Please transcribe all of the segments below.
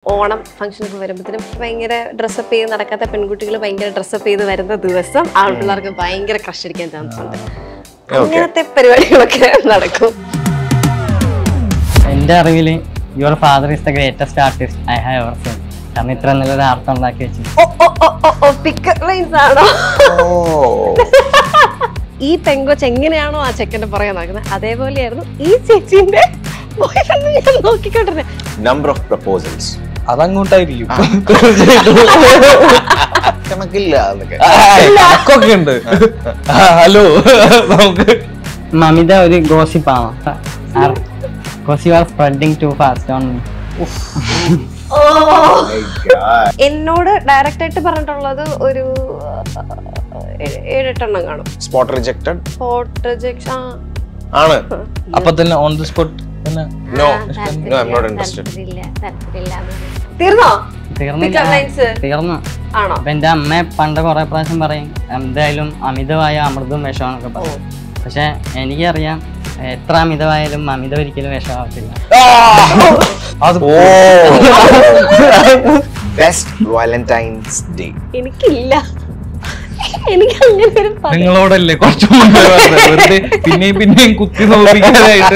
ഓണം ഫംഗ്ഷനൊക്കെ വരുമ്പോഴത്തേനും ഭയങ്കര ഡ്രസ്സപ്പ് ചെയ്ത് നടക്കാത്ത പെൺകുട്ടികൾ ഭയങ്കര ഡ്രസ്സപ്പ് ചെയ്ത് വരുന്ന ദിവസം ആൺപിള്ളേർക്ക് ഭയങ്കര ക്രഷ് അടിക്കാൻ ചാൻസ് ഉണ്ട് അങ്ങനത്തെ പരിപാടികളൊക്കെ നടക്കും എൻ്റെ അറിവിൽ your father is the greatest artist I have ever seen കാരണം ഇത്ര നല്ലൊരു ആർട്ട് ഉണ്ടാക്കി വെച്ചു ഓ ഓ ഓ ഓ ഓ പിക്കപ്പ് ലൈൻസ് ആണോ ഈ പെങ്കൊച്ച് എങ്ങനെയാണോ ആ ചെക്കൻ്റെ പുറകെ നടക്കുന്നത് അതേപോലെയായിരുന്നു ഈ ചേച്ചീന്റെ boyfriend നെ ഞാൻ നോക്കിക്കൊണ്ടിരുന്നത് നമ്പർ ഓഫ് പ്രപ്പോസൽസ് അതങ്ങോട്ടായിരിക്കും കണക്കില്ല എന്നൊക്കെ കണക്കൊക്കെ ഉണ്ട് ഹലോ നമുക്ക് മമിത ഒരു ഗോസിപ്പാണോ gossip are spreading to fast on എന്നോട് ഡയറക്റ്റ് ആയിട്ട് പറഞ്ഞിട്ടുള്ളത് ഒരു ഏ- ഏഴെട്ടെണ്ണം കാണും സ്പോട്ട് റിജക്റ്റഡ് സ്പോട്ട് റിജക്ഷൻ ആണ് അപ്പൊ തന്നെ ഓൺ ദി സ്പോട്ട് തന്നെ no no I'm not interested തീർന്നോ തീർന്നില്ല Pickup lines? തീർന്നു ആണോ അപ്പൊ എന്റെ അമ്മ പണ്ട് കുറെ പ്രാവശ്യം പറയും എന്തായാലും അമിതമായ അമൃതും വിഷമാണൊക്കെ പറയും പക്ഷെ എനിക്കറിയാം എത്ര അമിതമായാലും അമിതം ഒരിക്കലും വിഷമാവത്തില്ല അത് ഓ ബെസ്റ്റ് വാലന്റൈൻസ് ഡേ എനിക്കില്ല എനിക്ക് അങ്ങനെ ഒരു പ- നിങ്ങളോടല്ലേ കുറച്ചു മുമ്പേ പറഞ്ഞത്. വെറുതെ പിന്നെയും പിന്നെയും കുത്തി നോക്കിക്കാനായിട്ട്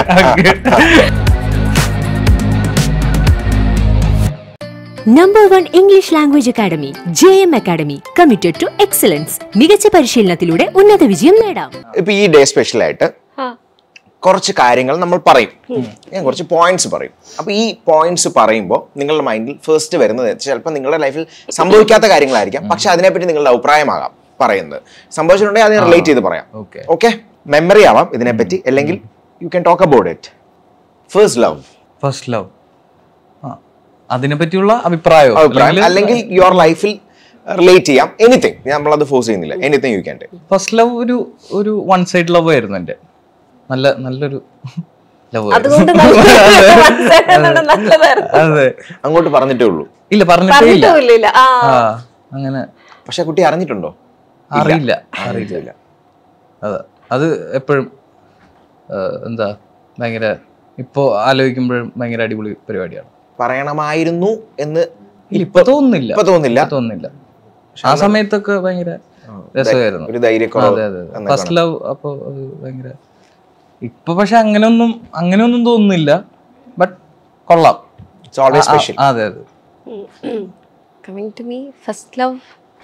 number one English language academy J M academy committed to excellence മികച്ച പരിശീലനത്തിലൂടെ ഉന്നത വിജയം നേടാം ഇപ്പൊ ഈ ഡേ സ്പെഷ്യൽ ആയിട്ട് ആ, കുറച്ച് കാര്യങ്ങൾ നമ്മൾ പറയും ഞാൻ കുറച്ച് പോയിന്റ്സ് പറയും അപ്പൊ ഈ പോയിന്റ്സ് പറയുമ്പോൾ നിങ്ങളുടെ മൈൻഡിൽ ഫസ്റ്റ് വരുന്നത് ചിലപ്പോൾ നിങ്ങളുടെ ലൈഫിൽ സംഭവിക്കാത്ത കാര്യങ്ങളായിരിക്കാം പക്ഷെ അതിനെപ്പറ്റി നിങ്ങളുടെ അഭിപ്രായമാകാം പറയുന്നത് സംഭവിച്ചിട്ടുണ്ടെങ്കിൽ അതിനെ റിലേറ്റ് ചെയ്ത് പറയാം Okay. ഓക്കെ മെമ്മറി ആവാം ഇതിനെപ്പറ്റി അല്ലെങ്കിൽ you can talk about it first love first love അതിനെ പറ്റിയുള്ള അഭിപ്രായം അഭിപ്രായം അല്ലെങ്കിൽ യുവർ ലൈഫിൽ റിലേറ്റ് ചെയ്യാം എനിത്തിങ് നമ്മളത് ഫോഴ്സ് ചെയ്യുന്നില്ല anything you can take first love ഒരു ഒരു വൺ സൈഡ് ലവ് ആയിരുന്നു എന്റെ നല്ല നല്ലൊരു ലവ് അതുകൊണ്ട് നല്ല- മനസ്സിലായത് നല്ലതായിരുന്നു അതെ അങ്ങോട്ട് പറഞ്ഞിട്ടേ ഉള്ളൂ ഇല്ല പറഞ്ഞിട്ടേ ഇല്ല പറഞ്ഞിട്ടുമില്ല ഇല്ല ആ ആ അങ്ങനെ പക്ഷെ കുട്ടി അറിഞ്ഞിട്ടുണ്ടോ അറിയില്ല അറിയില്ല അതെ അത് എപ്പോഴും എന്താ ഭയങ്കര ഇപ്പോ ആലോചിക്കുമ്പോഴും ഭയങ്കര അടിപൊളി പരിപാടിയാണ് പറയണമായിരുന്നു എന്ന് ഇപ്പൊ തോന്നുന്നില്ല ഇപ്പൊ തോന്നുന്നില്ല ഇപ്പൊ തോന്നുന്നില്ല ആ സമയത്തൊക്കെ ഭയങ്കര രസമായിരുന്നു ഒരു ധൈര്യക്കുറവ് അതെ അതെ എന്നൊക്കെ ഫസ്റ്റ് ലവ് അപ്പൊ അത് ഭയങ്കര ഇപ്പൊ പക്ഷെ അങ്ങനെയൊന്നും അങ്ങനെയൊന്നും തോന്നുന്നില്ല ബട്ട് കൊള്ളാം ഇറ്റ്സ് ഓൾവേസ് ആ, സ്പെഷ്യൽ ആ, അതെ അതെ coming to me first love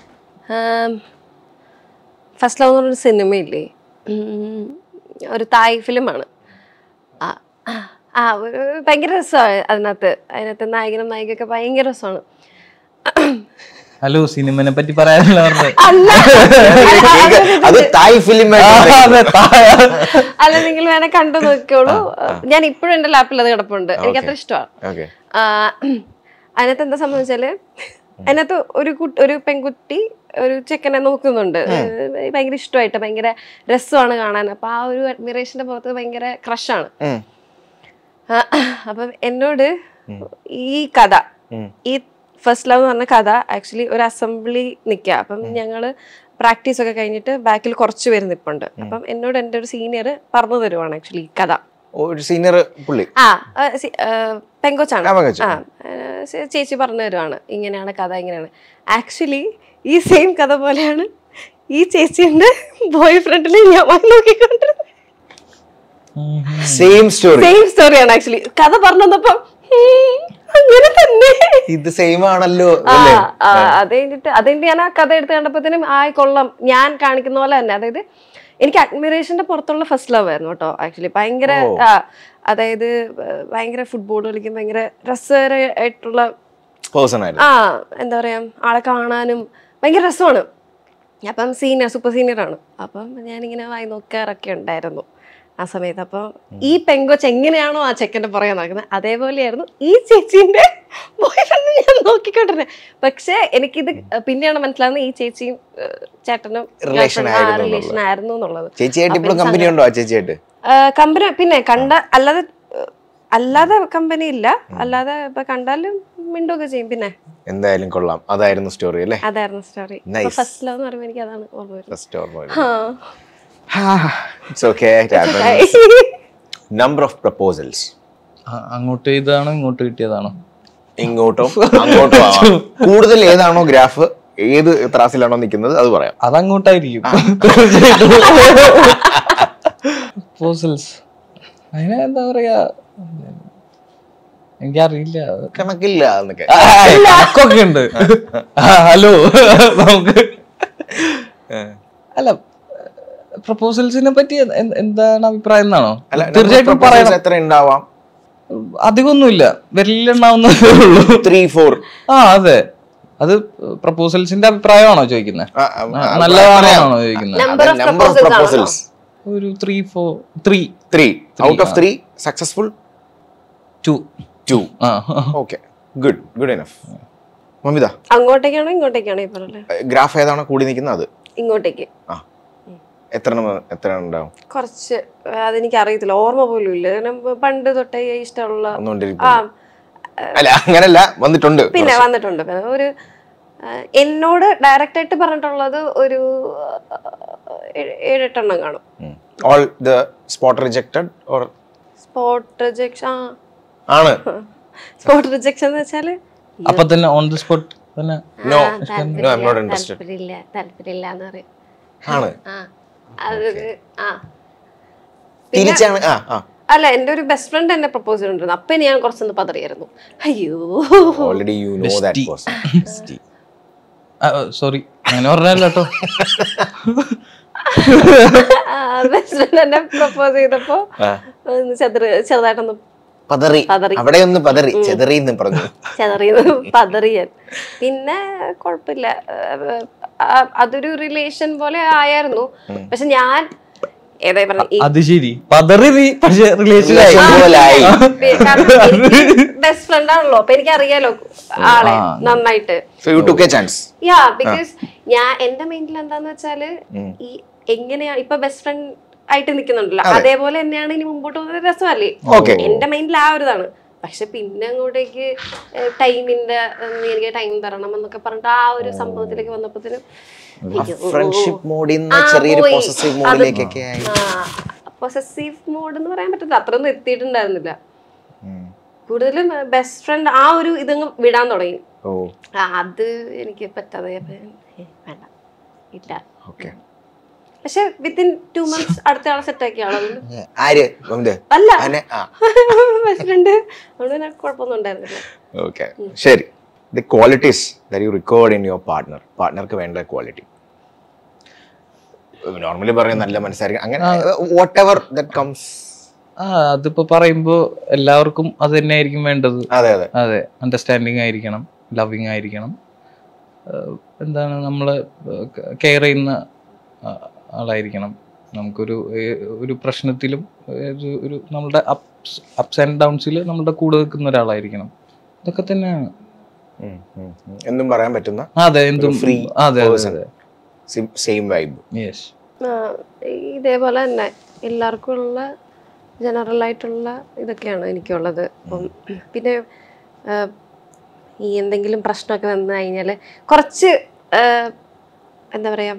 first love എന്ന് പറഞ്ഞൊരു സിനിമയില്ലേ ഉം, ഒരു തായ് ഫിലിമാണ് ആ ആ ഒരു ഭയങ്കര രസമാണ് അതിനകത്ത് അതിനകത്ത് നായകനും നായികയൊക്കെ ഭയങ്കര രസമാണ് ഹലോ സിനിമനെ പറ്റി പറയാനല്ല പറഞ്ഞത് അല്ല അത് തായ് ഫിലിം ആ, അതെ, താ- അല്ല നിങ്ങൾ വേണേ കണ്ടു നോക്കിയോളൂ ഞാൻ ഇപ്പോഴും എൻ്റെ ലാപ്പിൽ അത് കിടപ്പുണ്ട് എനിക്ക് അത്ര ഇഷ്ടമാണ് ഓക്കെ ആ, അതിനകത്ത് എന്താ സംഭവിച്ചാല് അതിനകത്ത് ഒരു കുട്ടി ഒരു പെൺകുട്ടി ഒരു ചെക്കനെ നോക്കുന്നുണ്ട് ഏഹ് ഭയങ്കര ഇഷ്ടമായിട്ട് ഭയങ്കര രസമാണ് കാണാൻ അപ്പൊ ആ ഒരു അഡ്മിറേഷന്റെ പുറത്ത് ഭയങ്കര ക്രഷാണ് അപ്പം എന്നോട് ഈ കഥ ഈ ഫസ്റ്റ് ലവ് എന്ന് പറഞ്ഞ കഥ ആക്ച്വലി ഒരു അസംബ്ലി നിൽക്കുക അപ്പം ഞങ്ങള് പ്രാക്ടീസ് ഒക്കെ കഴിഞ്ഞിട്ട് ബാക്കിൽ കുറച്ച് പേര് നിൽപ്പുണ്ട് അപ്പം എന്നോട് എൻ്റെ ഒരു സീനിയർ പറഞ്ഞു തരുവാണ് ആക്ച്വലി ഈ കഥ ഒരു സീനിയർ പുള്ളി ആ ആ, സി- ആ, പെങ്കൊച്ചാണ് ആ, പെങ്കൊച്ച്. ആ ആ, ചേ- ചേച്ചി പറഞ്ഞു തരുവാണ് ഇങ്ങനെയാണ് കഥ ഇങ്ങനെയാണ് ആക്ച്വലി ഈ സെയിം കഥ പോലെയാണ് ഈ ചേച്ചിയുടെ ബോയ് ഫ്രണ്ടിനെ ഞാൻ വന്ന് നോക്കിക്കൊണ്ടിരുന്നത് സെയിം സ്റ്റോറി സെയിം സ്റ്റോറിയാണ് ആക്ച്വലി കഥ പറഞ്ഞു തന്നപ്പോ "ഹും, അങ്ങനെ തന്നെ ഇത് സെയിം ആണല്ലോ ആ അല്ലേ ആ, അത് കഴിഞ്ഞിട്ട് അത് കഴിഞ്ഞിട്ട് ഞാൻ ആ കഥ എടുത്ത് കണ്ടപ്പോഴത്തേനും ആയി കൊള്ളാം ഞാൻ കാണിക്കുന്ന പോലെ തന്നെ അതായത് എനിക്ക് അഡ്മിറേഷന്റെ പുറത്തുള്ള ഫസ്റ്റ് ലവ് ആയിരുന്നു കേട്ടോ ആക്ച്വലി ഭയങ്കര ആ, അതായത് ഏർ, ഭയങ്കര ഫുട്ബോൾ കളിക്കും ഭയങ്കര രസകരമായിട്ടുള്ള പേഴ്സൺ ആയിരുന്നു ആ എന്താ പറയാ ആളെ കാണാനും ഭയങ്കര രസമാണ് അപ്പം സീനിയർ സൂപ്പർ സീനിയർ ആണ് അപ്പം ഞാനിങ്ങനെ വായി നോക്കാറൊക്കെ ഉണ്ടായിരുന്നു ആ സമയത്ത് അപ്പോൾ ഈ പെങ്കൊച്ച് എങ്ങനെയാണോ ആ ചെക്കൻ്റെ പുറകെ നടക്കുന്നത് അതേപോലെയായിരുന്നു ഈ ചേച്ചീൻ്റെ ബോയ് ഫ്രണ്ട് ഞാൻ നോക്കിക്കൊണ്ടിരുന്നത് പക്ഷേ എനിക്കിത് പിന്നെയാണ് മനസ്സിലാവുന്നത് ഈ ചേച്ചിയും ഏഹ്, ചേട്ടനും Relation ആയിരുന്നു റിലേഷൻ ആയിരുന്നു എന്നുള്ളത് ചേച്ചിയായിട്ട് ഇപ്പോഴും കമ്പനി ഉണ്ടോ ആ ചേച്ചിയായിട്ട് കമ്പനി പിന്നെ കണ്ട അല്ലാതെ ഏഹ്, അല്ലാതെ കമ്പനി ഇല്ല അല്ലാതെ ഇപ്പൊ കണ്ടാലും മിണ്ടുകയൊക്കെ ചെയ്യും പിന്നെ എന്തായാലും കൊള്ളാം അതായിരുന്നു സ്റ്റോറി അല്ലേ അതായിരുന്നു സ്റ്റോറി Nice. ഫസ്റ്റ് ലവ് എന്ന് പറയുമ്പോൾ എനിക്ക് അതാണ് ഓർമ്മ വരുന്നത് ഫസ്റ്റ് ഓർമ്മ ആ. It's okay number of proposals ആ, അങ്ങോട്ട് ചെയ്തതാണോ ഇങ്ങോട്ട് കിട്ടിയതാണോ ഇങ്ങോട്ടും അങ്ങോട്ടും ആവാം കൂടുതൽ ഏതാണോ ഗ്രാഫ് ഏത് ത്രാസിലാണോ നിൽക്കുന്നത് അത് പറയാം അതങ്ങോട്ടായിരിക്കും പ്രപ്പോസൽസ് അതിന് എന്താ പറയാ എനിക്കറിയില്ല കണക്കില്ല എന്നൊക്കെ ആ, കണക്കൊക്കെ ഉണ്ട് ഹലോ നമുക്ക് അല്ല പ്രപ്പോസൽസിനെ പറ്റി എന്ത് എന്താണ് അഭിപ്രായം എന്നാണോ അല്ല തീർച്ചയായിട്ടും proposals പറയണം എത്ര ഉണ്ടാവാം അധികമൊന്നുമില്ല വിരലിലുണ്ടാവുന്നതേ ഉള്ളൂ ത്രീ ഫോർ ആ അതെ അത് പ്രപ്പോസൽസിന്റെ അഭിപ്രായമാണോ ചോദിക്കുന്നത് നല്ലതാണോ ചോദിക്കുന്നത് Number of number of proposals ആണോ? പ്രപ്പോസൽസ് ഒരു three four three three out of three successful two two ah okay good good enough Mamitha അങ്ങോട്ടേക്കാണോ ഇങ്ങോട്ടേക്കാണോ ഈ പറഞ്ഞത് ഗ്രാഫ് ഏതാണോ കൂടി നിൽക്കുന്നത് അത് ഇങ്ങോട്ടേക്ക് ആ എത്ര എണ്ണം- എത്ര എണ്ണം ഉണ്ടാവും കുറച്ച് അതെനിക്ക് അറിയത്തില്ല ഓർമ്മ പോലും ഇല്ല കാരണം പണ്ട് തൊട്ടേ ഇഷ്ടമുള്ള ആ ഒന്നുകൊണ്ടിരിക്കും അല്ല അങ്ങനല്ല വന്നിട്ടുണ്ട് പിന്നെ വന്നിട്ടുണ്ട് പിന്നെ ഒരു ആ, എന്നോട് ഡയറക്റ്റ് ആയിട്ട് പറഞ്ഞിട്ടുള്ളത് ഒരു ആ, ഏഴ്- ഏഴെട്ടെണ്ണം കാണും all the spot rejected or spot rejection ആ ആണ് സ്പോട്ട് റിജക്ഷൻ എന്ന് വെച്ചാല് അപ്പൊ തന്നെ ഓൺ ദി സ്പോട്ട് തന്നെ no ah, no I'm not interested താല്പര്യമില്ല താല്പര്യമില്ല എന്ന് പറയും ആണ് ആ അത് ആ തിരിച്ചാണ് ആ ആ അല്ല എൻ്റെ ഒരു ബെസ്റ്റ് ഫ്രണ്ട് എന്നെ പ്രപ്പോസ് ചെയ്തിട്ടുണ്ടായിരുന്നു അപ്പൊ ഞാൻ കുറച്ചൊന്ന് പതറിയായിരുന്നു അയ്യോ already you know that person sorry അങ്ങനെ പറഞ്ഞല്ലോ കേട്ടോ ബെസ്റ്റ് ഫ്രണ്ട് എന്നെ പ്രപ്പോസ് ചെയ്തപ്പോ ഒന്ന് ചെതറി ചെറുതായിട്ടൊന്ന് പതറി പതറി. അവിടെ ഒന്ന് പതറി ചെതറി എന്ന് പറഞ്ഞു ചെതറി പതറിയാൻ പിന്നെ കുഴപ്പമില്ല ഏഹ്, ആ, അതൊരു റിലേഷൻ പോലെ ആയിരുന്നു പക്ഷെ ഞാൻ ഏതാ പറഞ്ഞ ഈ അത് ശരി പതറി നീ പക്ഷെ റിലേഷനായി പോലായി ബെസ്റ്റ് ഫ്രണ്ട് ആണല്ലോ അപ്പൊ എനിക്ക് അറിയാലോ ആളെ നന്നായിട്ട് so you took a chance yeah because ഞാൻ എന്റെ മൈൻഡിൽ എന്താന്ന് വെച്ചാല് ഈ എങ്ങനെയാ ഇപ്പൊ ബെസ്റ്റ് ഫ്രണ്ട് ആയിട്ട് നിൽക്കുന്നുണ്ടല്ലോ അതേപോലെ തന്നെയാണ് ഇനി മുമ്പോട്ട് പോകുന്നത് രസമല്ലേ Okay. എന്റെ മൈൻഡിൽ ആ ഒരു ഇതാണ് പക്ഷെ പിന്നെ അങ്ങോട്ടേക്ക് ടൈമിന്റെ എനിക്ക് ടൈം തരണം എന്നൊക്കെ പറഞ്ഞിട്ട് ആ ഒരു സംഭവത്തിലേക്ക് വന്നപ്പോഴത്തേനും ഫ്രണ്ട്ഷിപ്പ് മോഡിൽ നിന്ന് ചെറിയൊരു പോസസീവ് മോഡിലേക്കൊക്കെ ആയി പൊസസീവ് മോഡ് എന്ന് പറയാൻ പറ്റില്ല അത്രയൊന്നും എത്തിയിട്ടുണ്ടായിരുന്നില്ല കൂടുതലും ബെസ്റ്റ് ഫ്രണ്ട് ആ ഒരു ഇതങ്ങ് വിടാൻ തുടങ്ങി ഓ ആ, അത് എനിക്ക് പറ്റാതെ അപ്പൊ ഞാൻ, ഏ, വേണ്ട ഇല്ല ഓക്കെ പക്ഷെ വിത്തിൻ ടു മന്ത്സ് അടുത്ത ആളെ സെറ്റ് ആക്കിയ ആളതുകൊണ്ട് ആര് മമിത അല്ല അനെ ആ ബെസ്റ്റ് ഫ്രണ്ട് അതുകൊണ്ട് പിന്നെ കുഴപ്പമൊന്നും ഉണ്ടായിരുന്നില്ല ഓക്കെ ശരി the qualities that you record in your partner പാർട്ട്ണർക്ക് വേണ്ട ക്വാളിറ്റി നോർമലി പറയും നല്ല മനസ്സായിരിക്കും അങ്ങനെ വാട്ട് എവർ ദറ്റ് കംസ് ആ അതിപ്പോ പറയുമ്പോ എല്ലാവർക്കും അത് തന്നെ ആയിരിക്കും വേണ്ടത് അതെ അതെ അതെ അണ്ടർസ്റ്റാൻഡിങ് ആയിരിക്കണം ലവിങ് ആയിരിക്കണം ഏഹ് എന്താണ് നമ്മളെ കെയർ ചെയ്യുന്ന ആ, ആളായിരിക്കണം നമുക്കൊരു ഏ- ഒരു പ്രശ്നത്തിലും ഒരു ഒരു നമ്മളുടെ അപ്സ് അപ്സ് ആൻഡ് ഡൗൺസിൽ നമ്മളുടെ കൂടെ നിൽക്കുന്ന ഒരാളായിരിക്കണം ഇതൊക്കെ തന്നെയാണ് ഉം, ഉം, ഉം. എന്തും പറയാൻ പറ്റുന്ന അതെ എന്തും free അതെ അതെ person. അതെ സെയിം വൈബ് യെസ് ആ, ഇതേപോലെ തന്നെ എല്ലാവർക്കും ഉള്ള ജനറൽ ആയിട്ടുള്ള ഇതൊക്കെയാണ് എനിക്കുള്ളത് അപ്പം പിന്നെ ആ, ഈ എന്തെങ്കിലും പ്രശ്നമൊക്കെ വന്നു കഴിഞ്ഞാൽ കുറച്ച് ആ, എന്താ പറയാ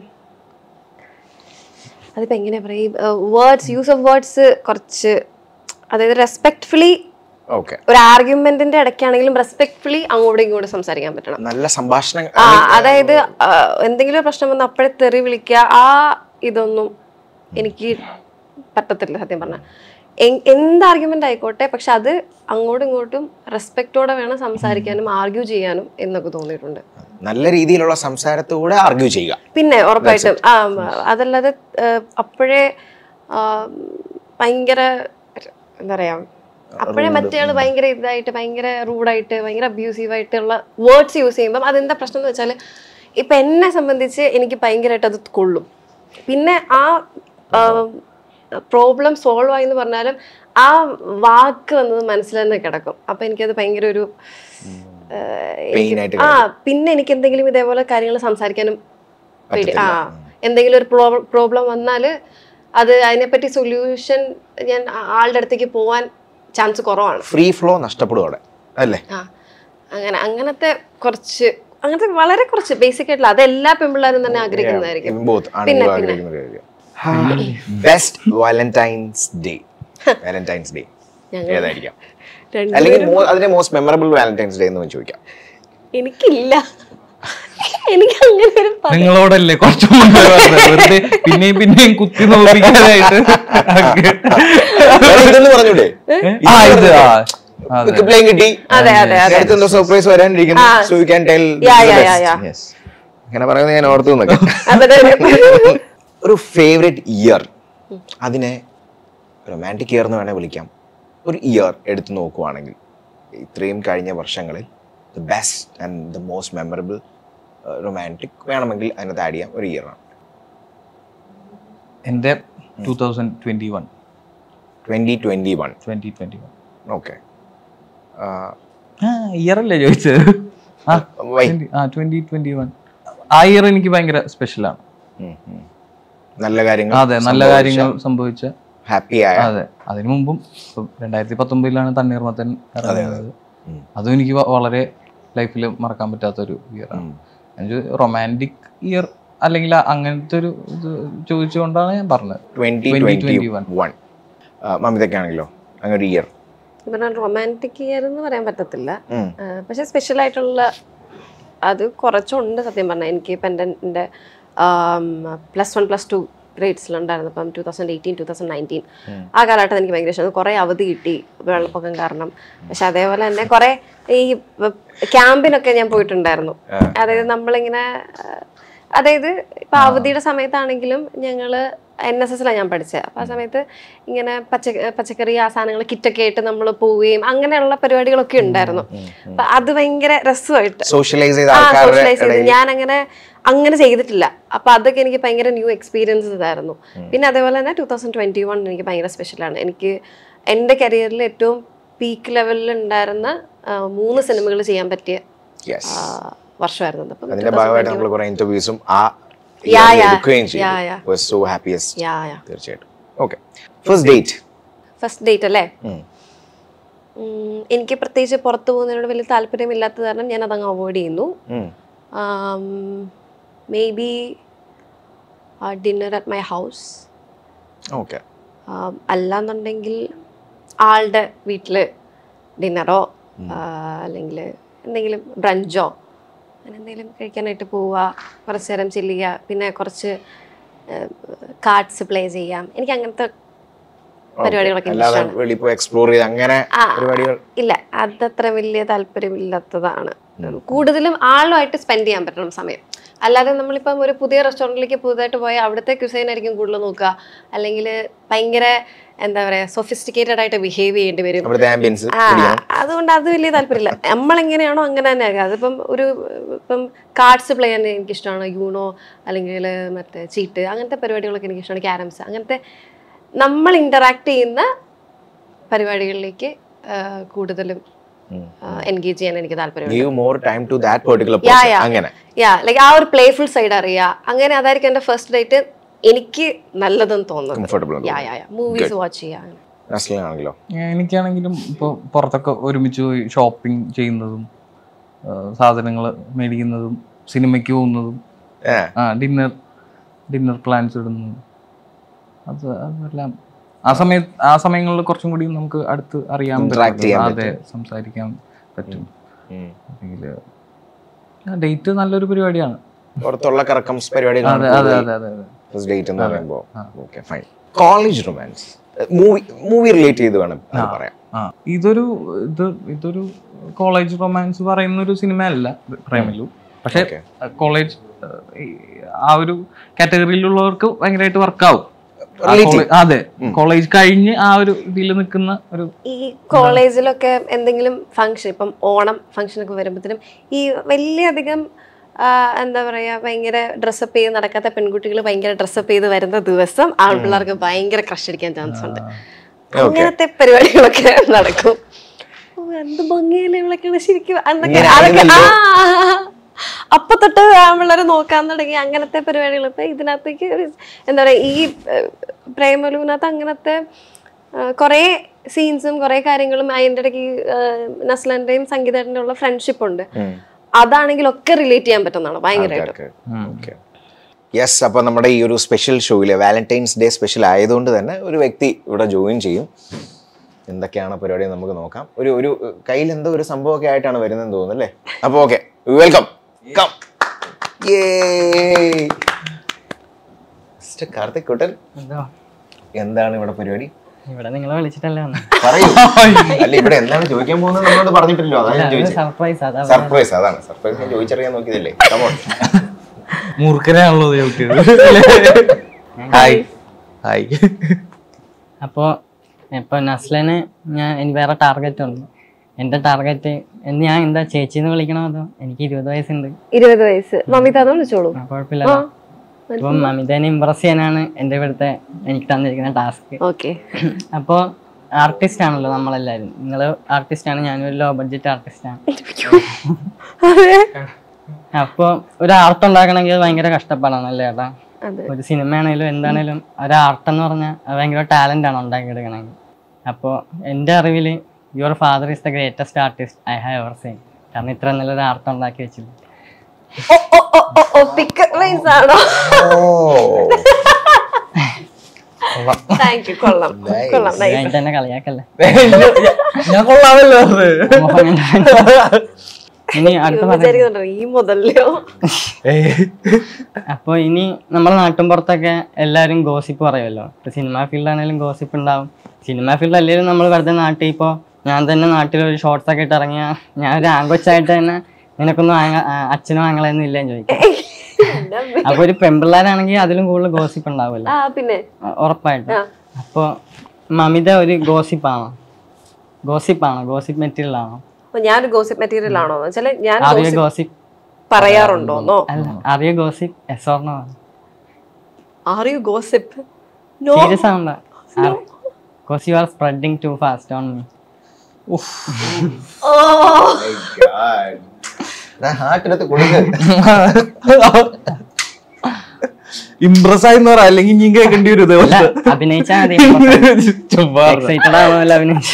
അതിപ്പോൾ എങ്ങനെയാ പറയുക ഈ വേർഡ്സ് യൂസ് ഓഫ് വേർഡ്സ് കുറച്ച് അതായത് റെസ്പെക്ട്ഫുള്ളി ഓക്കെ ഒരു ആർഗ്യുമെന്റിന്റെ ഇടയ്ക്കാണെങ്കിലും റെസ്പെക്ട്ഫുള്ളി അങ്ങോട്ടും ഇങ്ങോട്ടും സംസാരിക്കാൻ പറ്റണം നല്ല സംഭാഷണം ആ അതായത് ആ, എന്തെങ്കിലും ഒരു പ്രശ്നം വന്ന് അപ്പോഴേ തെറി വിളിക്കുക ആ ഇതൊന്നും എനിക്ക് പറ്റത്തില്ല സത്യം പറഞ്ഞാൽ എന്ത് ആർഗ്യുമെന്റ് ആയിക്കോട്ടെ പക്ഷെ അത് അങ്ങോട്ടും ഇങ്ങോട്ടും റെസ്പെക്റ്റോടെ വേണം സംസാരിക്കാനും ആർഗ്യൂ ചെയ്യാനും എന്നൊക്കെ തോന്നിയിട്ടുണ്ട് നല്ല രീതിയിലുള്ള സംസാരത്തോടെ ആർഗ്യൂ ചെയ്യുക പിന്നെ ഉറപ്പായിട്ടും ആ അതല്ലാതെ ആ, അപ്പോഴേ ആ, ഭയങ്കര എന്താ പറയാ അപ്പോഴേ മറ്റേ ആള് ഭയങ്കര ഇതായിട്ട് ഭയങ്കര റൂഡായിട്ട് ഭയങ്കര അബ്യൂസീവ് ആയിട്ടുള്ള വേർഡ്സ് യൂസ് ചെയ്യുമ്പം അതെന്താ പ്രശ്നം എന്ന് വെച്ചാൽ ഇപ്പൊ എന്നെ സംബന്ധിച്ച് എനിക്ക് ഭയങ്കരമായിട്ട് അത് കൊള്ളും പിന്നെ ആ പ്രോബ്ലം സോൾവ് ആയി എന്ന് പറഞ്ഞാലും ആ വാക്ക് വന്നത് മനസ്സിൽ തന്നെ കിടക്കും അപ്പൊ എനിക്കത് ഭയങ്കര ഒരു ആ, Pain എനിക്ക് ആയിട്ട് ആ പിന്നെ എനിക്ക് എന്തെങ്കിലും ഇതേപോലെ കാര്യങ്ങൾ സംസാരിക്കാനും പേടി ആ പറ്റത്തില്ല. എന്തെങ്കിലും ഒരു പ്രോബ്ലം വന്നാൽ അത് അതിനെപ്പറ്റി സൊല്യൂഷൻ ഞാൻ ആ- ആളുടെ അടുത്തേക്ക് പോവാൻ ചാൻസ് കുറവാണ് ഫ്രീ ഫ്ലോ നഷ്ടപ്പെടും അവിടെ അല്ലേ ആ അങ്ങനെ അങ്ങനത്തെ കുറച്ച് അങ്ങനത്തെ വളരെ കുറച്ച് ബേസിക് ആയിട്ടുള്ള അത് എല്ലാ പെൺപിള്ളേരും തന്നെ ആഗ്രഹിക്കുന്നതായിരിക്കും ബോത്ത് പിന്നെ, ആണുങ്ങളും ആഗ്രഹിക്കുന്ന best Valentine's Day Valentine's Day ഞങ്ങൾ ഏതായിരിക്കാം രണ്ടുപേരും അല്ലെങ്കിൽ മോ- അതിന്റെ മോസ്റ്റ് മെമ്മറബിൾ വാലന്റൈൻസ് ഡേ എന്ന് ചോദിക്കാം എനിക്കില്ല എനിക്ക് അങ്ങനെ ഒരു പ- നിങ്ങളോടല്ലേ കുറച്ചു മുമ്പേ പറഞ്ഞത് വെറുതെ പിന്നെയും പിന്നെയും കുത്തി നോപ്പിക്കാനായിട്ട് വേറെ ഇതെന്ന് പറഞ്ഞൂടെ ആ ഇത് ആ അതെ പ്ലേയും കിട്ടി അതെ അതെ അതെ അടുത്ത എന്തോ സർപ്രൈസ് വരാനിരിക്കുന്നു ആ. So you can tell Yeah, yeah, yeah, yeah. അങ്ങനെ പറയുന്നത് ഞാൻ ഓർത്തു നിന്നൊക്കെ അതെ ഒരു ഫേവറേറ്റ് ഇയർ അതിനെ റൊമാൻറ്റിക് ഇയർ എന്ന് വേണേൽ വിളിക്കാം ഒരു ഇയർ എടുത്തു നോക്കുവാണെങ്കിൽ ഇത്രയും കഴിഞ്ഞ വർഷങ്ങളിൽ the best and the most memorable romantic വേണമെങ്കിൽ അതിനകത്ത് ആഡ് ചെയ്യാം ഒരു ഇയർ ആണ് എന്റെ two thousand twenty one twenty twenty one twenty twenty one okay ആ ഇയർ അല്ലേ ചോദിച്ചത് ആ വൈ 20 ആ ട്വന്റി ട്വന്റി വൺ ആ ഇയർ എനിക്ക് ഭയങ്കര സ്പെഷ്യലാണ് നല്ല കാര്യങ്ങൾ അതെ നല്ല കാര്യങ്ങൾ സംഭവിച്ച ഹാപ്പി ആയ അതെ അതിനു മുമ്പും ഇപ്പം രണ്ടായിരത്തി പത്തൊമ്പതിലാണ് തണ്ണീർമത്തൻ ഇറങ്ങുന്നത് ഉം. അതും എനിക്ക് വ- വളരെ ലൈഫിൽ മറക്കാൻ പറ്റാത്ത ഒരു ഇയർ ആണ് എനിക്ക് റൊമാൻറ്റിക് ഇയർ അല്ലെങ്കിൽ അങ്ങനത്തെ ഒരു ഇത് ചോദിച്ചുകൊണ്ടാണ് ഞാൻ പറഞ്ഞത് ട്വന്റി 2021. ട്വന്റി വൺ മമിതൊക്കെയാണെങ്കിലോ അങ്ങനെ ഒരു ഇയർ പറഞ്ഞാൽ റൊമാൻറ്റിക് ഇയർ എന്ന് പറയാൻ പറ്റത്തില്ല ആ, പക്ഷെ സ്പെഷ്യൽ ആയിട്ടുള്ള അത് കുറച്ചുണ്ട് സത്യം പറഞ്ഞാൽ എനിക്ക് ഇപ്പം എൻ്റെ എൻ്റെ പ്ലസ് വൺ പ്ലസ് ടു ഗ്രേഡ്സിലുണ്ടായിരുന്നു ഇപ്പം two thousand eighteen two thousand nineteen ആ കാലഘട്ടം എനിക്ക് ഭയങ്കര ഇഷ്ടമാണ് കുറേ അവധി കിട്ടി വെള്ളപ്പൊക്കം കാരണം പക്ഷെ അതേപോലെ തന്നെ കുറേ ഈ ക്യാമ്പിനൊക്കെ ഞാൻ പോയിട്ടുണ്ടായിരുന്നു അതായത് നമ്മളിങ്ങനെ ആ, അതായത് ഇപ്പം അവധിയുടെ സമയത്താണെങ്കിലും ഞങ്ങള് എൻ എസ് എസിലാണ് ഞാൻ പഠിച്ചത് അപ്പോൾ ആ സമയത്ത് ഇങ്ങനെ പച്ച പച്ചക്കറി ആ സാധനങ്ങൾ കിറ്റൊക്കെ ആയിട്ട് നമ്മൾ പോവുകയും അങ്ങനെയുള്ള പരിപാടികളൊക്കെ ഉണ്ടായിരുന്നു അപ്പൊ അത് ഭയങ്കര രസമായിട്ട് സോഷ്യലൈസ് ചെയ്ത ആ ആൾക്കാരുടെ സോഷ്യലൈസ് ചെയ്ത് ഇടയിൽ ഞാൻ അങ്ങനെ അങ്ങനെ ചെയ്തിട്ടില്ല അപ്പൊ അതൊക്കെ എനിക്ക് ഭയങ്കര ന്യൂ എക്സ്പീരിയൻസ് ഇതായിരുന്നു പിന്നെ അതേപോലെ തന്നെ ടൂ തൗസൻഡ് ട്വന്റി വൺ എനിക്ക് ഭയങ്കര സ്പെഷ്യലാണ് എനിക്ക് എൻ്റെ കരിയറിൽ ഏറ്റവും പീക്ക് ലെവലിൽ ഉണ്ടായിരുന്ന ആ, മൂന്ന് സിനിമകൾ ചെയ്യാൻ പറ്റിയ യെസ് ആ, വർഷമായിരുന്നു അത്. അപ്പം അതിന്റെ ഭാഗമായിട്ട് നമ്മൾ കുറെ ഇന്റർവ്യൂസും ആ Yeah, year yeah. എടുക്കുകയും Yeah, yeah. ചെയ്തു സോ ഹാപ്പിയസ്റ്റ് യാ യാ തീർച്ചയായിട്ടും okay first date first date അല്ലേ ഉം, എനിക്ക് പ്രത്യേകിച്ച് പുറത്തു പോകുന്നതിനോട് വലിയ താല്പര്യമില്ലാത്തത് കാരണം ഞാൻ അതങ്ങ് അവോയ്ഡ് ചെയ്യുന്നു maybe dinner at my house okay അല്ലാന്നുണ്ടെങ്കിൽ ആളുടെ വീട്ടിൽ ഡിന്നറോ അല്ലെങ്കിൽ എന്തെങ്കിലും ബ്രഞ്ചോ അങ്ങനെ എന്തെങ്കിലും കഴിക്കാനായിട്ട് പോവുക കുറച്ച് നേരം ചില്ല് ചെയ്യുക പിന്നെ കുറച്ച് കാർഡ്സ് പ്ലേ ചെയ്യാം എനിക്ക് അങ്ങനത്തെ പരിപാടികളൊക്കെ അല്ലാതെ ഇഷ്ടമാണ് വെളിയിൽ പോയി എക്സ്പ്ലോർ ചെയ്ത് അങ്ങനെ ആ, പരിപാടികൾ ഇല്ല അതത്ര വലിയ താല്പര്യമില്ലാത്തതാണ് കൂടുതലും ആളുമായിട്ട് സ്പെൻഡ് ചെയ്യാൻ പറ്റണം സമയം അല്ലാതെ നമ്മളിപ്പം ഒരു പുതിയ റെസ്റ്റോറൻറ്റിലേക്ക് പുതുതായിട്ട് പോയാൽ അവിടുത്തെ ക്യുസൈൻ ആയിരിക്കും കൂടുതൽ നോക്കുക അല്ലെങ്കിൽ ഭയങ്കര എന്താ പറയുക സൊഫിസ്റ്റിക്കേറ്റഡ് ആയിട്ട് ബിഹേവ് ചെയ്യേണ്ടി വരും അവിടുത്തെ ആംബിയൻസ് ആ അതുകൊണ്ട് അത് വലിയ താല്പര്യമില്ല നമ്മളെങ്ങനെയാണോ അങ്ങനെ തന്നെ ആക്കുക അതിപ്പം ഒരു ഇപ്പം കാർഡ്സ് പ്ലേ ചെയ്യാൻ എനിക്കിഷ്ടമാണ് യൂണോ അല്ലെങ്കിൽ മറ്റേ ചീട്ട് അങ്ങനത്തെ പരിപാടികളൊക്കെ എനിക്കിഷ്ടമാണ് ക്യാരംസ് അങ്ങനത്തെ നമ്മൾ ഇൻ്ററാക്ട് ചെയ്യുന്ന പരിപാടികളിലേക്ക് ആ, കൂടുതലും എൻഗേജ് ചെയ്യാൻ എനിക്ക് താല്പര്യമുണ്ട് give more time to that particular Yeah, yeah. അങ്ങനെ യാ ലൈക്ക് ആ ഒരു പ്ലേഫുൾ സൈഡ് അറിയാം അങ്ങനെ അതായിരിക്കും എൻ്റെ ഫസ്റ്റ് ഡേറ്റ് എനിക്ക് നല്ലതെന്ന് തോന്നുന്നത് comfortable yeah yeah yeah movies watch ചെയ്യാൻ നസ്ലിനാണെങ്കിലോ എനിക്കാണെങ്കിലും ഇപ്പോൾ പുറത്തൊക്കെ ഒരുമിച്ച് പോയി ഷോപ്പിംഗ് ചെയ്യുന്നതും സാധനങ്ങൾ മേടിക്കുന്നതും സിനിമയ്ക്ക് പോകുന്നതും ഏ ആ ഡിന്നർ ഡിന്നർ പ്ലാൻസ് ഇടുന്നതും അത് അതെല്ലാം ആ സമയത്ത് ആ സമയങ്ങളിൽ കുറച്ചും കൂടി നമുക്ക് അടുത്ത് അറിയാൻ Interact പറ്റും. ചെയ്യാൻ അതെ സംസാരിക്കാൻ പറ്റും ഉം. അല്ലെങ്കിൽ ഡേറ്റ് നല്ലൊരു പരിപാടിയാണ് പുറത്തുള്ള കറക്കംസ് അതെ പരിപാടികളാണ് അതെ അതെ അതെ അതെ ഫസ്റ്റ് ഡേറ്റ് എന്ന് പറയുമ്പോൾ okay fine college romance movie movie relate ചെയ്ത് വേണം അത് പറയാം ആ ഇതൊരു ഇത് ഇതൊരു കോളേജ് റൊമാൻസ് പറയുന്ന ഒരു സിനിമ അല്ല പ്രേമലു പക്ഷെ Okay. കോളേജ് ആ ഒരു കാറ്റഗറിയിലുള്ളവർക്ക് ഭയങ്കരമായിട്ട് വർക്കാവും അതെ കോളേജ് കഴിഞ്ഞ് ആ ഒരു ഇതിൽ നിൽക്കുന്ന ഒരു ഈ കോളേജിലൊക്കെ എന്തെങ്കിലും ഫംഗ്ഷൻ ഇപ്പം ഓണം ഫംഗ്ഷനൊക്കെ വരുമ്പോഴത്തേനും ഈ വലിയധികം ആ, എന്താ പറയാ ഭയങ്കര ഡ്രസ്സപ്പ് ചെയ്ത് നടക്കാത്ത പെൺകുട്ടികൾ ഭയങ്കര ഡ്രസ്സപ്പ് ചെയ്ത് വരുന്ന ദിവസം ആൺപിള്ളേർക്ക് ഭയങ്കര ക്രഷ് അടിക്കാൻ ചാൻസ് ഉണ്ട് അങ്ങനത്തെ പരിപാടികളൊക്കെ നടക്കും ഓ, എന്ത് ഭംഗിയല്ലേ ഇവളൊക്കെയാണ് ശരിക്കും എന്നൊക്കെ ഇങ്ങനെ അതൊക്കെ ആ ആയിരുന്നല്ലോ. അപ്പൊ തൊട്ട് ആൺപിള്ളേരെ നോക്കാൻ തുടങ്ങി അങ്ങനത്തെ പരിപാടികൾ ഇപ്പൊ ഇതിനകത്തേക്ക് ഒരു എന്താ പറയാ ഈ ഏഹ്, പ്രേമലുവിനകത്ത് അങ്ങനത്തെ കുറേ സീൻസും കുറേ കാര്യങ്ങളും അതിൻ്റെ ഇടയ്ക്ക് നസ്ലന്റെയും സംഗീതേട്ടൻ്റെ ഉള്ള ഫ്രണ്ട്ഷിപ്പ് ഉണ്ട് അതാണെങ്കിൽ ഒക്കെ റിലേറ്റ് ചെയ്യാൻ പറ്റുന്നതാണ് ഭയങ്കരമായിട്ട് ഓക്കെ യെസ് അപ്പോൾ നമ്മുടെ ഈ ഒരു സ്പെഷ്യൽ ഷോയിൽ വാലന്റൈൻസ് ഡേ സ്പെഷ്യൽ ആയതുകൊണ്ട് തന്നെ ഒരു വ്യക്തി ഇവിടെ ജോയിൻ ചെയ്യും എന്തൊക്കെയാണ് പരിപാടി എന്ന് നമുക്ക് നോക്കാം ഒരു ഒരു കയ്യിൽ എന്തോ ഒരു സംഭവമൊക്കെ ആയിട്ടാണ് വരുന്നതെന്ന് തോന്നുന്നു അല്ലേ അപ്പോൾ okay welcome come mister Karthik Kuttan എന്തോ എന്താണ് ഇവിടെ പരിപാടി ഇവിടെ നിങ്ങളെ വിളിച്ചിട്ടല്ലേ വന്നത് പറയൂ അല്ല ഇവിടെ എന്താണ് ചോദിക്കാൻ പോകുന്നത് നമ്മളോട് പറഞ്ഞിട്ടില്ലോ അതാണ് ഞാൻ ചോദിച്ചത് സർപ്രൈസ് അതാ സർപ്രൈസ് അതാണ് സർപ്രൈസ് ഞാൻ ചോദിച്ചറിയാൻ നോക്കിയതല്ലേ കമോൺ മൂർഖനെയാണല്ലോ ചവിട്ടിയത് ഹായ് ഹായ് അപ്പോൾ ഇപ്പോൾ നസ്ലന് ഞാൻ എനിക്ക് വേറെ ടാർഗറ്റ് ഉണ്ട് എൻ്റെ ടാർഗറ്റ് ഞാൻ എന്താ ചേച്ചിന്ന് വിളിക്കണോ അതോ എനിക്ക് ഇരുപത് വയസ്സുണ്ട് ഇരുപത് വയസ്സ് മമിതാന്ന് വിളിച്ചോളൂ ആ, കുഴപ്പമില്ലല്ലോ അപ്പം മമിതേനെ ഇമ്പ്രസ് ചെയ്യാനാണ് എൻ്റെ ഇവിടുത്തെ എനിക്ക് തന്നിരിക്കുന്ന ടാസ്ക് ഓക്കെ അപ്പോൾ ആർട്ടിസ്റ്റ് ആണല്ലോ നമ്മളെല്ലാവരും നിങ്ങൾ ആർട്ടിസ്റ്റ് ആണ് ഞാനൊരു ലോ ബഡ്ജറ്റ് ആർട്ടിസ്റ്റ് ആണ് അപ്പോൾ ഒരു ആർട്ട് ഉണ്ടാക്കണമെങ്കിൽ അത് ഭയങ്കര കഷ്ടപ്പാടാണല്ലേ ഏട്ടാ അതെ ഒരു സിനിമ ആണെങ്കിലും എന്താണേലും ഒരു ആർട്ട് എന്ന് പറഞ്ഞാൽ അത് ഭയങ്കര ടാലൻ്റ് ആണ് ഉണ്ടാക്കിയെടുക്കണമെങ്കിൽ അപ്പോൾ എൻ്റെ അറിവിൽ your father is the greatest artist I have ever seen കാരണം ഇത്ര നല്ലൊരു ആർട്ട് ഉണ്ടാക്കി വെച്ചില്ല ഓ ഓ ഓ ഓ ഓ പിക്കപ്പ് ലൈൻസ് ആണോ താങ്ക് യു കൊള്ളാം കൊള്ളാം nice. ഞാൻ തന്നെ കളിയാക്കല്ലേ ഞാൻ കൊള്ളാമല്ലോ അത് മോഹം ഉണ്ടായിരുന്നു. ഇനി അടുത്ത ഇവൻ പറയാം വിചാരിക്കുന്നുണ്ടോ ഈ മുതലോ അപ്പോൾ ഇനി നമ്മുടെ നാട്ടിൻപുറത്തൊക്കെ എല്ലാവരും ഗോസിപ്പ് പറയുമല്ലോ ഇപ്പോൾ സിനിമാ ഫീൽഡാണെങ്കിലും ഗോസിപ്പ് ഉണ്ടാവും സിനിമാ ഫീൽഡ് അല്ലെങ്കിലും നമ്മൾ വെറുതെ നാട്ടിൽ ഇപ്പോൾ ഞാൻ തന്നെ നാട്ടിൽ ഒരു ഷോർട്സ് ഒക്കെ ഇട്ട് ഇറങ്ങിയ ഞാൻ ഒരു ആങ്കൊച്ചായിട്ട് തന്നെ നിനക്കൊന്നും ആങ്ങ- ആ, അച്ഛനും ആങ്ങളെയൊന്നും ഇല്ലെന്ന് ചോദിക്കും അപ്പോൾ ഒരു പെൺപിള്ളേരാണെങ്കിൽ അതിലും കൂടുതൽ ഗോസിപ്പ് ഉണ്ടാവുമല്ലോ ആ പിന്നെ ഉ- ഉറപ്പായിട്ടും ആ. അപ്പോൾ മമിത ഒരു ഗോസിപ്പാണോ ഗോസിപ്പാണോ ഗോസിപ്പ് മെറ്റീരിയൽ ആണോ അപ്പൊ ഞാനൊരു ഗോസിപ്പ് മെറ്റീരിയൽ ആണോ വെച്ചാല് ഞാൻ അറിയ gossip ഗോസിപ്പ് പറയാറുണ്ടോന്നോ അല്ല അറിയ gossip yes or no are you gossip no serious ആവണ്ട because you are spreading to fast on me oh ഹാർട്ടിനകത്ത് കൊടുക്ക് ഇംപ്രസ് ആയിന്ന് പറ അല്ലെങ്കിൽ ഇനി കേൾക്കേണ്ടി വരും അല്ല ഇതേപോലെ അഭിനയിച്ചാൽ മതി ചുമ്മാ പറഞ്ഞ. എക്സൈറ്റഡ് ആവുമല്ലോ അഭിനയിച്ച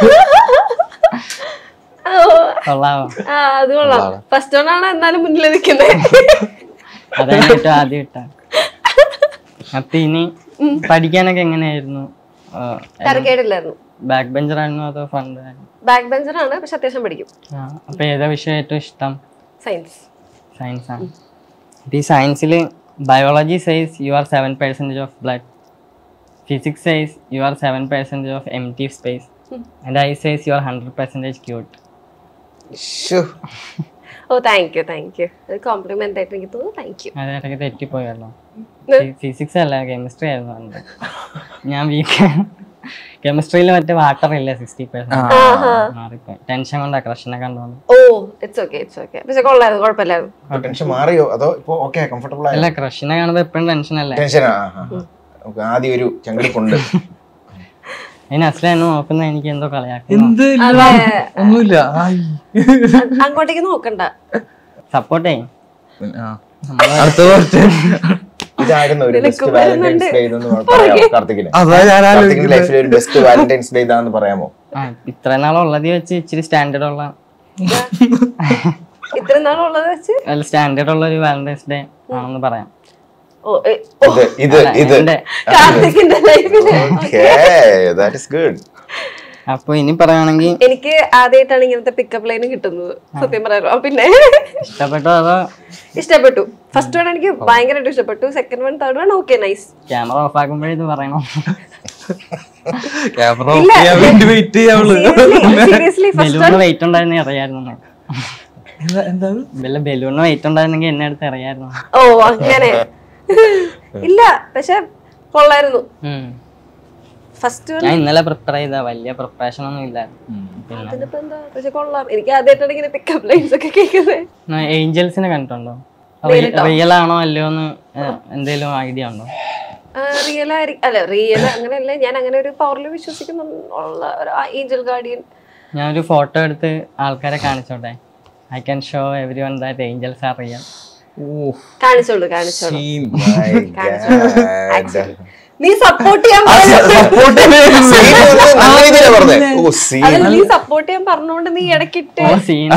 കൊള്ളാവോ ആ അത് കൊള്ളാം ഫസ്റ്റ് വൺ ആണ് എന്നാലും മുന്നിൽ നിൽക്കുന്നത് അതാണ് ഏറ്റവും ആദ്യം ഇട്ട അപ്പൊ ഇനി പഠിക്കാനൊക്കെ എങ്ങനെയായിരുന്നു തിരക്കേടില്ലായിരുന്നു ബാക്ക് ബെഞ്ചർ ആയിരുന്നു അതോ ഫ്രണ്ട് ബാക്ക് ബെഞ്ചർ ആണ് പക്ഷെ അത്യാവശ്യം പഠിക്കും അപ്പൊ ഏതാ വിഷയം ഏറ്റവും ഇഷ്ടം സയൻസ് സയൻസ് ആണ് അപ്പൊ ഈ സയൻസിൽ biology says you are seven percentage of blood physics says you are seven percentage of empty space and I says you are hundred percentage cute ശ്ശോ. Oh thank you thank you അത് compliment ആയിട്ട് എനിക്ക് തോന്നുന്നു thank you അത് ഇടയ്ക്ക് തെറ്റിപ്പോയല്ലോ physics അല്ല chemistry ആയിരുന്നു പറഞ്ഞത് ഞാൻ വീക്ക് കെമിസ്ട്രിയിൽ മറ്റേ വാട്ടർ ഇല്ല സിക്സ്റ്റി പെർസെന്റ് മാറിപ്പോയി ടെൻഷൻ കൊണ്ടാ ക്രഷിനെ കണ്ടോണ്ട് oh it's okay it's okay പക്ഷെ കൊള്ളായിരുന്നു കുഴപ്പമില്ലായിരുന്നു ഇപ്പൊ ടെൻഷൻ മാറിയോ അതോ ഇപ്പൊ ഓക്കെ കംഫർട്ടബിൾ ആയോ അല്ല ക്രഷിനെ കാണുമ്പോ എപ്പോഴും ടെൻഷൻ അല്ലേ ടെൻഷൻ നമുക്ക് ആദ്യം ഒരു ചങ്കടിപ്പുണ്ട് അതിന് അസ്ല എന്നെ നോക്കുന്ന എനിക്ക് എന്തോ കളയാക്കുന്നു എന്ത് ഇല്ല ഒന്നുമില്ല ആയി. അങ്ങോട്ടേക്ക് നോക്കണ്ട സപ്പോർട്ട് ചെയ്യും ആ. അടുത്ത കുറച്ച് ഇതായിരുന്നു ഒരു ബെസ്റ്റ് വാലന്റൈൻസ് ഡേ എന്ന് പറയാമോ കാർത്തികിന് അതാ ഞാൻ കാർത്തികിന്റെ ആലോചിക്കുന്നത് ലൈഫിൽ ഒരു ബെസ്റ്റ് വാലന്റൈൻസ് ഡേ ഇതാന്ന് പറയാമോ ആ ഇത്ര നാളുള്ളത് വെച്ച് ഇച്ചിരി സ്റ്റാൻഡേർഡ് ഉള്ള ഇത്ര നാളുള്ളത് വെച്ച് അല്ല സ്റ്റാൻഡേർഡ് ഉള്ള ഒരു വാലന്റൈൻസ് ഡേ ആണെന്ന് പറയാം ഓ ഏ, ഇത് ഇത് അല്ല, ഇത് എന്റെ കാർത്തികിന്റെ ലൈഫില് ഓക്കേ ദാറ്റ് ഇസ് ഗുഡ് അപ്പൊ ഇനി പറയുകയാണെങ്കിൽ എനിക്ക് ആദ്യമായിട്ടാണ് ഇങ്ങനത്തെ പിക്കപ്പ് ലൈൻ കിട്ടുന്നത് സത്യം പറയാലോ ആ, പിന്നെ ഇഷ്ടപ്പെട്ടോ അതോ ഇഷ്ടപ്പെട്ടു ഫസ്റ്റ് വൺ എനിക്ക് ഭയങ്കരമായിട്ട് ഇഷ്ടപ്പെട്ടു second one third one okay nice camera off ആക്കുമ്പോഴേ ഇത് പറയണോ ക്യാമറ ഓഫ് ചെയ്യാൻ വേണ്ടി വെയിറ്റ് ചെയ്യാവുള്ളൂ സീരിയസ്ലി ഫസ്റ്റ് ബലൂണിന് വെയിറ്റ് ഉണ്ടായിരുന്നെ അറിയായിരുന്നു നിനക്ക്. എന്താ വല്ല ബലൂണിന് വെയിറ്റ് ഉണ്ടായിരുന്നെങ്കിൽ എന്നെ അടുത്ത് അറിയായിരുന്നു ഓ അങ്ങനെ ഇല്ല പക്ഷെ കൊള്ളായിരുന്നു ഉം. ഫസ്റ്റ് വൺ ഞാൻ ഇന്നലെ പ്രിപ്പയർ ചെയ്ത വലിയ പ്രിപ്പറേഷൻ ഒന്നും ഇല്ലായിരുന്നു പിന്നെ അതിനിപ്പോ എന്താ പക്ഷെ കൊള്ളാം എനിക്ക് ആദ്യമായിട്ടാണ് ഇങ്ങനെ പിക്കപ്പ് ലൈൻസ് ഒക്കെ കേൾക്കുന്നത് ഏഞ്ചൽസിനെ കണ്ടിട്ടുണ്ടോ റിയൽ ആണോ അല്ലയോ എന്ന് എന്തെങ്കിലും ഐഡിയ ഉണ്ടോ റിയൽ ആയിരിക്കും അല്ല റിയൽ അങ്ങനെയല്ല ഞാൻ അങ്ങനെ ഒരു പവറിൽ വിശ്വസിക്കുന്ന ഉള്ള ഒരു ഏഞ്ചൽ ഗാർഡിയൻ ഞാനൊരു ഫോട്ടോ എടുത്ത് ആൾക്കാരെ കാണിച്ചോട്ടെ I can show everyone that angels are real കാണിച്ചോളൂ കാണിച്ചോളൂ My God. നീ സപ്പോർട്ട് ചെയ്യാൻ പറഞ്ഞു Scene ഒന്ന് നല്ല രീതിയിലാ പറഞ്ഞേ. ഓ, scene. അതല്ല നീ സപ്പോർട്ട് ചെയ്യാൻ പറഞ്ഞോണ്ട് നീ ഇടയ്ക്കിട്ട് ഓ സീൻ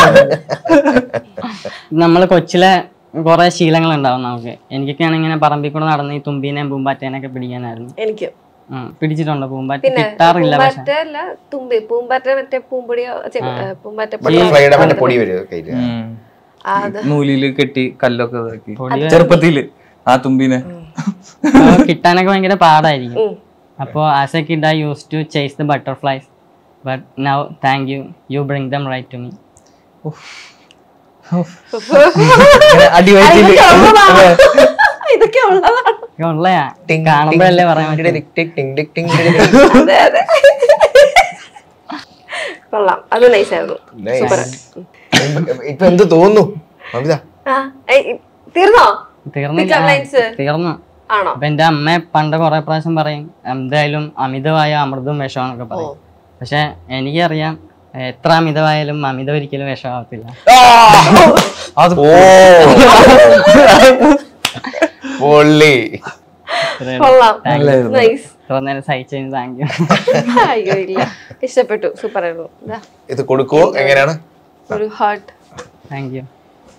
നമ്മൾ കൊച്ചിലെ കുറെ ശീലങ്ങൾ ഉണ്ടാവും നമുക്ക് എനിക്കൊക്കെയാണ് ഇങ്ങനെ പറമ്പിൽ കൂടെ നടന്ന് ഈ തുമ്പീനെയും പൂമ്പാറ്റേനൊക്കെ പിടിക്കാനായിരുന്നു എനിക്ക് ഉം, പിടിച്ചിട്ടുണ്ട് പൂമ്പാറ്റ പിന്നെ കിട്ടാറില്ല പക്ഷെ പൂമ്പാറ്റ അല്ല തുമ്പി പൂമ്പാറ്റ മറ്റേ പൂമ്പൊടിയോ ചെ- ഏ, പൂമ്പാറ്റ ബട്ടർഫ്ലൈയുടെ മറ്റേ പൊടി വരും കയ്യില് ഉം. ആ, അത് നൂലില് കെട്ടി കല്ലൊക്കെ ഇതാക്കി പൊടി ചെറുപ്പത്തില് ആ തുമ്പിനെ അപ്പൊ കിട്ടാനൊക്കെ ഭയങ്കര പാടായിരിക്കും ഉം. അപ്പോൾ as a kid I use to chase the butterflies but now thank you you bring them right to me അടിവയറ്റില് ഇതൊക്കെ ഉള്ളതാണ്. ഇതൊക്കെ ഉള്ളതാണ് ഉള്ളയാ കാണുമ്പോഴല്ലേ പറയാൻ പറ്റൂ അതെ അതെ കൊള്ളാം അത് നൈസായിരുന്നു സൂപ്പർ ഇപ്പൊ എന്ത് തോന്നുന്നു മമിത ആ ഏയ്, തീർന്നോ തീർന്നില്ല Pickup lines? ആ, തീർന്നു ആണോ അപ്പൊ എന്റെ അമ്മ പണ്ട് കുറെ പ്രാവശ്യം പറയും എന്തായാലും അമിതമായ അമൃതും വിഷമാന്നൊക്കെ പറയും പക്ഷെ എനിക്കറിയാം എത്ര അമിതമായാലും അമിതം ഒരിക്കലും വിഷമാവത്തില്ല അത് ഓ പൊള്ളി ഇത്രയേ ഉള്ളൂ. കൊള്ളാം നല്ലായിരുന്നു. നൈസ് ഇത്ര നേരം സഹിച്ചതിന് താങ്ക് യു അയ്യോ ഇല്ല ഇഷ്ടപ്പെട്ടു സൂപ്പർ ആയിരുന്നു ദാ, ഇത് കൊടുക്കുവോ എങ്ങനെയാണ് ഒരു heart thank you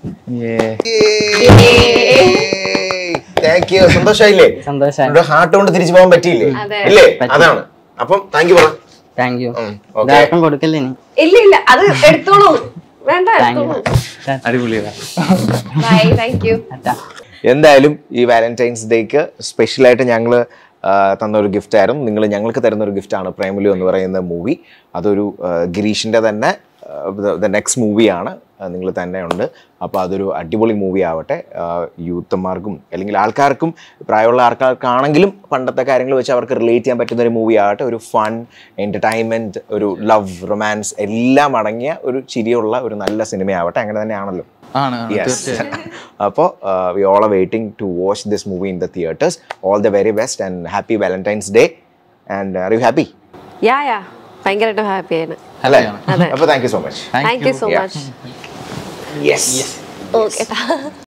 thank you സന്തോഷായില്ലേ സന്തോഷമായി ഹാർട്ട് കൊണ്ട് തിരിച്ചു പോകാൻ പറ്റിയില്ലേ അതെ. ഇല്ലേ അതാണ് അപ്പം താങ്ക് യു പറ താങ്ക് യു ഉം, okay. ഇതാർക്കും കൊടുക്കില്ല ഇനി ഇല്ല ഇല്ല അത് എടുത്തോളൂ വേണ്ട താങ്ക് യു എടുത്തോളൂ അടിപൊളിയാണ് ബൈ താങ്ക് യു അറ്റാ എന്തായാലും ഈ വാലന്റൈൻസ് ഡേക്ക് സ്പെഷ്യലായിട്ട് ഞങ്ങൾ തന്ന ഒരു ഗിഫ്റ്റ് ആയിരുന്നു നിങ്ങൾ ഞങ്ങൾക്ക് തരുന്ന ഒരു ഗിഫ്റ്റാണ് പ്രേമലു എന്ന് പറയുന്ന മൂവി അതൊരു ആ, ഗിരീഷിൻ്റെ തന്നെ ദ നെക്സ്റ്റ് മൂവിയാണ് നിങ്ങൾ തന്നെ ഉണ്ട് അപ്പോൾ അതൊരു അടിപൊളി മൂവി ആവട്ടെ യൂത്തന്മാർക്കും അല്ലെങ്കിൽ ആൾക്കാർക്കും പ്രായമുള്ള ആൾക്കാർക്കാണെങ്കിലും പണ്ടത്തെ കാര്യങ്ങൾ വെച്ച് അവർക്ക് റിലേറ്റ് ചെയ്യാൻ പറ്റുന്ന ഒരു മൂവി ആവട്ടെ ഒരു ഫൺ എൻ്റർടൈൻമെൻറ്റ് ഒരു ലവ് റൊമാൻസ് എല്ലാം അടങ്ങിയ ഒരു ചിരിയുള്ള ഒരു നല്ല സിനിമയാവട്ടെ അങ്ങനെ തന്നെയാണല്ലോ ആണ് ആണ്, Yes. തീർച്ചയായും അപ്പോൾ we all are waiting to watch this movie in the theatres all the very best and happy Valentine's Day and are you happy yeah yeah ഭയങ്കരമായിട്ട് ഹാപ്പിയാണ് അല്ലേ അതെ. അപ്പോൾ thank you so much thank you so Yeah. Much yes okay